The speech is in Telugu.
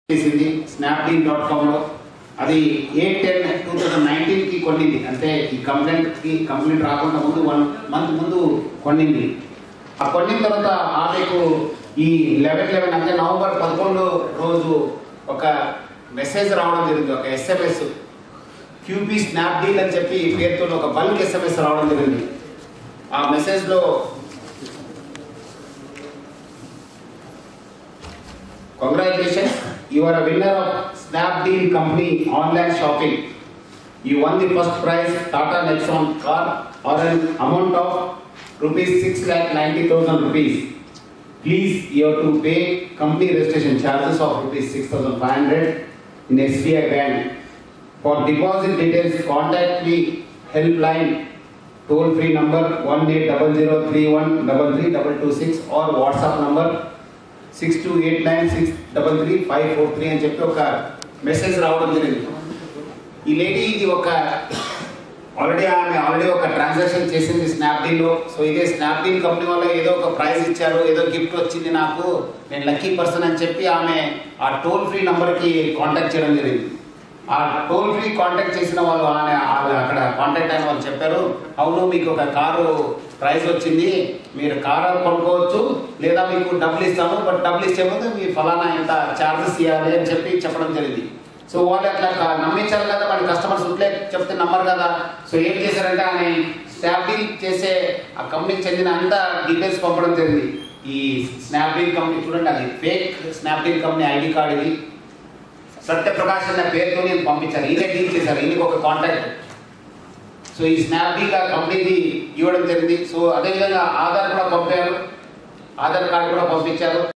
చేసింది స్నాప్డీల్ డాట్ కామ్లో అది ఎయిట్ టెన్ టూ థౌజండ్ నైన్టీన్కి కొన్నింది అంటే ఈ కంప్లైంట్కి కంప్లైంట్ రాకుండా ముందు వన్ మంత్ ముందు కొన్నింది ఆ కొన్నిన తర్వాత ఆమెకు ఈ లెవెన్ లెవెన్ అంటే నవంబర్ పదకొండు రోజు ఒక మెసేజ్ రావడం జరిగింది ఒక ఎస్ఎంఎస్ క్యూపీ స్నాప్డీల్ అని చెప్పి పేరుతో ఒక బల్క్ ఎస్ఎంఎస్ రావడం జరిగింది ఆ మెసేజ్లో Congratulations, you are a winner of Snapdeal Company online shopping. You won the first prize Tata Nexon car or an amount of rupees six lakh ninety thousand rupees. Please, you have to pay company registration charges of rupees six thousand five hundred in SBI Bank. For deposit details, contact me helpline toll free number one eight double zero three one double three double two six or WhatsApp number six two eight nine six double three five four three అని చెప్పి ఒక మెసేజ్ రావడం జరిగింది ఈ లేడీ ఇది ఒక ఆల్రెడీ ఆమె ఆల్రెడీ ఒక ట్రాన్సాక్షన్ చేసింది స్నాప్డీల్లో సో ఇదే స్నాప్డీల్ కంపెనీ వల్ల ఏదో ఒక ప్రైజ్ ఇచ్చారు ఏదో గిఫ్ట్ వచ్చింది నాకు నేను లక్కీ పర్సన్ అని చెప్పి ఆమె ఆ టోల్ ఫ్రీ నంబర్కి కాంటాక్ట్ చేయడం జరిగింది ఆ టోల్ ఫ్రీ కాంటాక్ట్ చేసిన వాళ్ళు ఆమె వాళ్ళు అక్కడ కాంటాక్ట్ అయిన వాళ్ళు చెప్పారు అవును మీకు ఒక కారు ప్రైస్ వచ్చింది మీరు కారు కొనుక్కోవచ్చు లేదా మీకు డబ్బులు ఇస్తాను బట్ డబ్బులు ఇచ్చే ముందు మీ ఫలానా ఇంత ఛార్జెస్ ఇవ్వాలి అని చెప్పి చెప్పడం జరిగింది సో వాళ్ళు అట్లా క- నమ్మించారు కదా వాళ్ళ కస్టమర్స్ ఉంటే చెప్తే నమ్మరు కదా సో ఏం చేశారంటే ఆమె స్నాప్డీల్ చేసే ఆ కంపెనీకి చెందిన అంత డీటెయిల్స్ పంపడం జరిగింది ఈ స్నాప్డీల్ కంపెనీ చూడండి అది fake Snapdeal company ID card ఇది సత్యప్రకాష్ అనే పేరుతో నేను పంపించాను ఈయనే డీల్ చేశారు ఈయనకి ఒక కాంటాక్ట్ సో ఈ స్నాప్డీల్ ఆ కంపెనీది ఇవ్వడం జరిగింది సో అదేవిధంగా ఆధార్ కూడా పంపారు ఆధార్ కార్డు కూడా పంపించారు